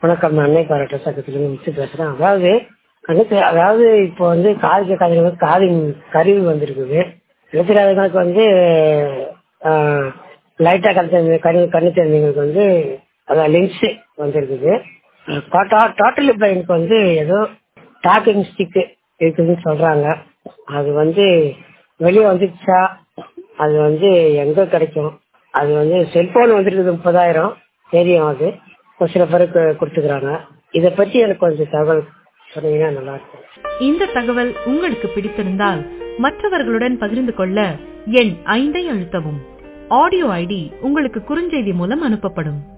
வணக்கம் நான் அன்னை பாராட்ட சங்கத்திலிருந்து மிச்சு பேசுறேன் அதாவது கணக்கு அதாவது இப்போ வந்து காது கேட்காதவங்களுக்கு காதின் கருவி வந்திருக்குது எழுத்துறாதவங்களுக்கு வந்து லைட்டா கணக்கு கண்ணு கண்ணு தெரிஞ்சவங்களுக்கு வந்து அதான் லென்ஸு வந்திருக்குது டோட்டலி பிளைனுக்கு வந்து ஏதோ டாக்கிங் ஸ்டிக்கு இருக்குதுன்னு சொல்றாங்க அது வந்து வெளியே வந்துச்சா அது வந்து எங்க கிடைக்கும் அது வந்து செல்போன் வந்துருக்குது முப்பதாயிரம் தெரியும் அது ஒரு சில பேருக்கு கொடுத்துக்கிறாங்க இதை பற்றி எனக்கு கொஞ்சம் தகவல் சொன்னீங்கன்னா நல்லா இருக்கும் இந்த தகவல் உங்களுக்கு பிடித்திருந்தால் மற்றவர்களுடன் பகிர்ந்து கொள்ள எண் ஐந்தை அழுத்தவும் ஆடியோ ஐடி உங்களுக்கு குறுஞ்செய்தி மூலம் அனுப்பப்படும்